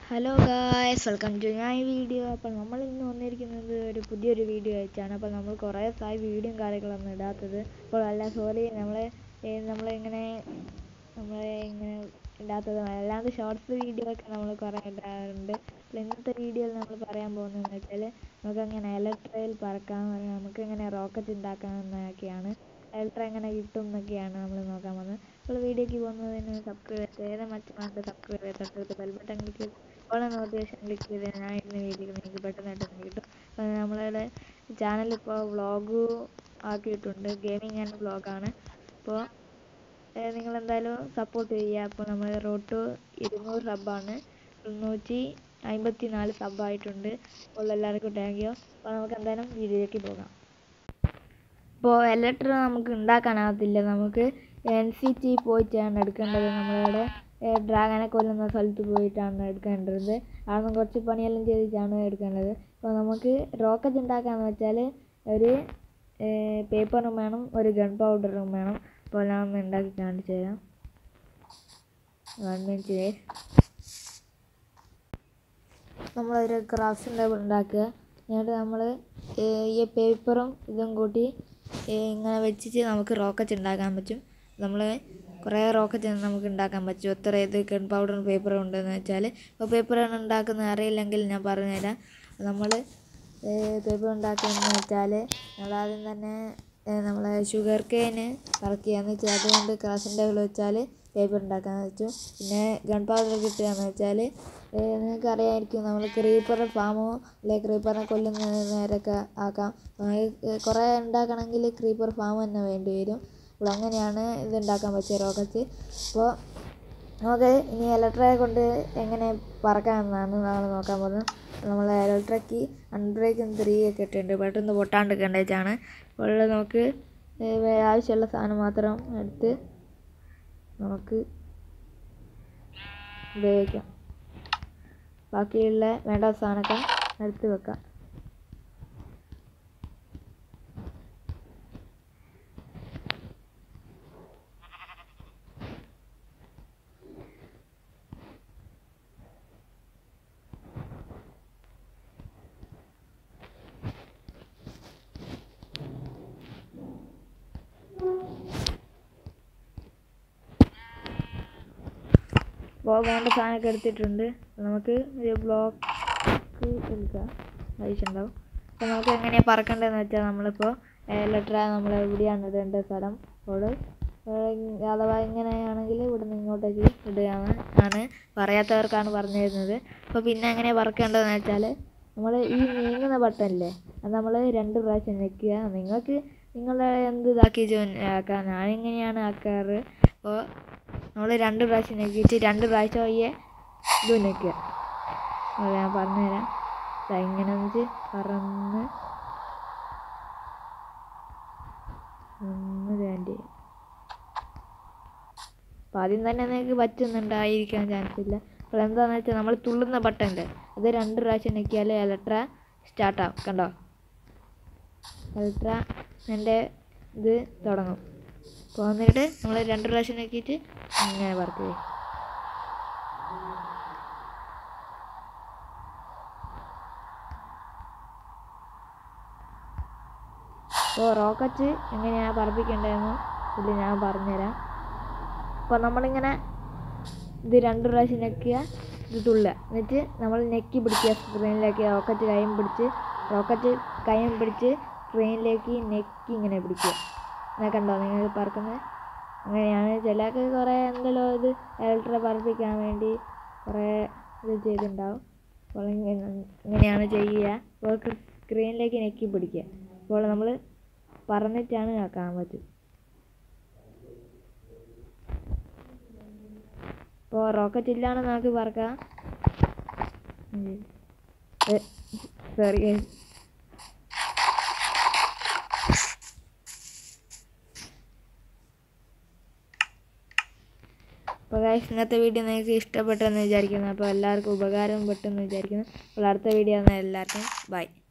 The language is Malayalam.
ഹലോ ഗായ്സ് വെൽക്കം ടു ഞാൻ ഈ വീഡിയോ അപ്പോൾ നമ്മൾ ഇന്ന് വന്നിരിക്കുന്നത് ഒരു പുതിയൊരു വീഡിയോ വെച്ചാണ് അപ്പോൾ നമ്മൾ കുറേ ദിവസമായി വീഡിയോയും കാര്യങ്ങളൊന്നും ഇടാത്തത് അപ്പോൾ അല്ല സോറി നമ്മളെ നമ്മളിങ്ങനെ നമ്മളെ ഇങ്ങനെ ഇടാത്തത് അല്ലാണ്ട് ഷോർട്സ് വീഡിയോ ഒക്കെ നമ്മൾ കുറേ ഇടാറുണ്ട് അപ്പോൾ ഇന്നത്തെ വീഡിയോയിൽ നമ്മൾ പറയാൻ പോകുന്നതെന്ന് വെച്ചാൽ നമുക്കങ്ങനെ ഇലക്ട്രയിൽ പറക്കാൻ നമുക്ക് എങ്ങനെ റോക്കറ്റ് ഉണ്ടാക്കാമെന്നൊക്കെയാണ് എൽട്ര എങ്ങനെ കിട്ടും എന്നൊക്കെയാണ് നമ്മൾ നോക്കാൻ പോകുന്നത് അപ്പോൾ വീഡിയോക്ക് പോകുന്നതിന് സബ്സ്ക്രൈബ് ചെയ്ത് മറ്റു മാത്രം സബ്സ്ക്രൈബ് ചെയ്ത് തൊട്ടടുത്ത് ബെൽ ബട്ടൺ ക്ലിക്ക് ചെയ്ത് ഓളെ നോട്ടിഫിക്കേഷൻ ക്ലിക്ക് ചെയ്ത് ഞാൻ ഇടുന്ന വീഡിയോ നിങ്ങൾക്ക് പെട്ടെന്നായിട്ട് തന്നെ കിട്ടും അപ്പോൾ നമ്മളുടെ ചാനൽ ഇപ്പോൾ വ്ളോഗ് ആക്കിയിട്ടുണ്ട് ഗെയിമിംഗ് ആൻഡ് വ്ളോഗാണ് അപ്പോൾ നിങ്ങൾ എന്തായാലും സപ്പോർട്ട് ചെയ്യുക അപ്പോൾ നമ്മൾ റോഡ് ടു ഇരുന്നൂറ് സബ്ബാണ് മുന്നൂറ്റി അമ്പത്തി നാല് സബ്ബായിട്ടുണ്ട് അപ്പോൾ എല്ലാവർക്കും താങ്ക് യു അപ്പോൾ നമുക്ക് എന്തായാലും വീഡിയോയിലേക്ക് പോകാം ഇപ്പോൾ എലക്ട്ര നമുക്ക് ഉണ്ടാക്കാനാകത്തില്ല നമുക്ക് എൻ സി ടി പോയിട്ടാണ് എടുക്കേണ്ടത് നമ്മളിവിടെ ഡ്രാഗനെ കൊല്ലുന്ന സ്ഥലത്ത് പോയിട്ടാണ് എടുക്കേണ്ടത് അവിടെ കുറച്ച് പണിയെല്ലാം ചെയ്തിട്ടാണ് എടുക്കേണ്ടത് അപ്പോൾ നമുക്ക് റോക്കറ്റ് ഉണ്ടാക്കാന്ന് വെച്ചാൽ ഒരു പേപ്പറും വേണം ഒരു ഗൺ പൗഡറും വേണം അപ്പോൾ ഞാൻ ഒന്ന് ഉണ്ടാക്കി കാണിച്ചു തരാം വൺ മിനിറ്റ് നമ്മളൊരു ക്രാഫ്റ്റ് ടേബിൾ ഉണ്ടാക്കുക എന്നിട്ട് നമ്മൾ ഈ പേപ്പറും ഇതും കൂട്ടി ഇങ്ങനെ വെച്ചിട്ട് നമുക്ക് റോക്കറ്റ് ഉണ്ടാക്കാൻ പറ്റും നമ്മൾ കുറേ റോക്കറ്റ് നമുക്ക് ഉണ്ടാക്കാൻ പറ്റും എത്ര ഇത് ഗൺ പൗഡറും പേപ്പറും ഉണ്ടെന്ന് വെച്ചാൽ ഇപ്പോൾ പേപ്പറാണ് ഉണ്ടാക്കുന്നത് അറിയില്ലെങ്കിൽ ഞാൻ പറഞ്ഞുതരാം നമ്മൾ പേപ്പർ ഉണ്ടാക്കുന്നതെന്ന് വെച്ചാൽ നമ്മളാദ്യം തന്നെ നമ്മൾ ഷുഗർ കെയിന് കളക്ട് ചെയ്യാന്ന് വെച്ചാൽ അതുകൊണ്ട് ക്രാഷിൻ്റെ വെച്ചാൽ പേപ്പർ ഉണ്ടാക്കാൻ പറ്റും പിന്നെ ഗൺ പൗഡർ കിട്ടുകയെന്ന് വെച്ചാൽ നിങ്ങൾക്ക് അറിയാമായിരിക്കും നമ്മൾ ക്രീപ്പർ ഫാമോ അല്ലെങ്കിൽ ക്രീപ്പറിനെ കൊല്ലുന്ന നേരമൊക്കെ ആക്കാം കുറേ ഉണ്ടാക്കണമെങ്കിൽ ക്രീപ്പർ ഫാം തന്നെ വേണ്ടി വരും അപ്പോൾ അങ്ങനെയാണ് ഇത് ഉണ്ടാക്കാൻ പറ്റിയ റോക്കറ്റ് അപ്പോൾ നമുക്ക് ഇനി ഇലക്ട്രയെ കൊണ്ട് എങ്ങനെ പറക്കാമെന്നാണ് നമ്മൾ നോക്കാൻ പോകുന്നത് നമ്മൾ ഇലക്ട്രയ്ക്ക് അൺബ്രേക്കും ത്രീ ഒക്കെ ഇട്ടിട്ടുണ്ട് പെട്ടെന്ന് പൊട്ടാണ്ടിരിക്കേണ്ടതാണ് അപ്പോൾ നമുക്ക് ആവശ്യമുള്ള സാധനം മാത്രം എടുത്ത് നമുക്ക് ഉപയോഗിക്കാം ബാക്കിയുള്ള വേണ്ട സാധനമൊക്കെ എടുത്ത് വെക്കാം അപ്പോൾ വേണ്ട സാധനമൊക്കെ എടുത്തിട്ടുണ്ട് നമുക്ക് ഒരു ബ്ലോക്ക് എടുക്കാം ആവശ്യമുണ്ടാവും അപ്പോൾ നമുക്ക് എങ്ങനെയാണ് പറക്കേണ്ടതെന്ന് വെച്ചാൽ നമ്മളിപ്പോൾ ലെറ്റർ നമ്മൾ എവിടെയാണ് ഇടേണ്ട സ്ഥലം അപ്പോൾ അഥവാ ഇങ്ങനെയാണെങ്കിൽ ഇവിടെ നിന്ന് ഇങ്ങോട്ടേക്ക് ഇടുകയാണ് ആണ് പറയാത്തവർക്കാണ് പറഞ്ഞു തരുന്നത് അപ്പോൾ പിന്നെ എങ്ങനെ പറക്കേണ്ടതെന്ന് വെച്ചാൽ നമ്മൾ ഈ നീങ്ങുന്ന ബട്ടണില്ലേ അത് നമ്മൾ രണ്ട് പ്രാവശ്യം ഞെക്കുക നിങ്ങൾക്ക് നിങ്ങളുടെ എന്ത് ഇതാക്കി ആക്കാം ഞാനിങ്ങനെയാണ് ആക്കാറ് അപ്പോൾ നമ്മൾ രണ്ട് പ്രാവശ്യം ഞെക്കിയിട്ട് രണ്ട് പ്രാവശ്യം ഈ ഇത് ഞെക്കുക അത് ഞാൻ പറഞ്ഞുതരാം ഇങ്ങനെ വെച്ച് പറന്ന് ഒന്ന് വേണ്ടി അപ്പോൾ ആദ്യം തന്നെ നിങ്ങൾക്ക് പറ്റുന്നുണ്ടായിരിക്കാൻ ചാൻസ് ഇല്ല അപ്പോൾ എന്താണെന്ന് വെച്ചാൽ നമ്മൾ തുള്ളുന്ന ബട്ടണിൻ്റെ അത് രണ്ട് പ്രാവശ്യം ഞെക്കിയാൽ ഇലക്ട്ര സ്റ്റാർട്ടാവും കണ്ടോ ഇലക്ട്ര എൻ്റെ ഇത് തുടങ്ങും അപ്പോൾ വന്നിട്ട് നമ്മൾ രണ്ട് പ്രാവശ്യം നോക്കിയിട്ട് ഇങ്ങനെ വർക്ക് ചെയ്യും അപ്പോൾ റോക്കറ്റ് എങ്ങനെയാണ് പറപ്പിക്കേണ്ടതെന്ന് ഇതിൽ ഞാൻ പറഞ്ഞുതരാം അപ്പോൾ നമ്മളിങ്ങനെ ഇത് രണ്ട് പ്രാവശ്യം ഞെക്കുക ഇത് തുള്ളുക എന്നിട്ട് നമ്മൾ ഞെക്കി പിടിക്കുക സ്ക്രീനിലേക്ക് റോക്കറ്റ് കൈയും പിടിച്ച് റോക്കറ്റ് കൈയും പിടിച്ച് സ്ക്രീനിലേക്ക് ഞെക്കി ഇങ്ങനെ പിടിക്കുക അങ്ങനെ കണ്ടോ നിങ്ങൾ പറക്കുന്നത് അങ്ങനെയാണ് ചിലർക്ക് കുറേ എന്തെല്ലോ ഇത് ഇലക്ട്ര പറപ്പിക്കാൻ വേണ്ടി കുറേ ഇത് ചെയ്തിട്ടുണ്ടാവും അപ്പോൾ ഇങ്ങനെയാണ് ചെയ്യുക അപ്പോൾ സ്ക്രീനിലേക്ക് ഞെക്കി പിടിക്കുക അപ്പോൾ നമ്മൾ പറന്നിട്ടാണ് ആക്കാൻ പറ്റും ഇപ്പോൾ റോക്കറ്റ് ഇല്ലാണ്ട് നമുക്ക് പറക്കാം സോറി അപ്പോൾ ഗൈസ് ഇന്നത്തെ വീഡിയോ നിങ്ങൾക്ക് ഇഷ്ടപ്പെട്ടെന്ന് വിചാരിക്കുന്നു അപ്പോൾ എല്ലാവർക്കും ഉപകാരം പെട്ടെന്ന് വിചാരിക്കുന്നു അപ്പോൾ അടുത്ത വീഡിയോ എല്ലാവർക്കും ബൈ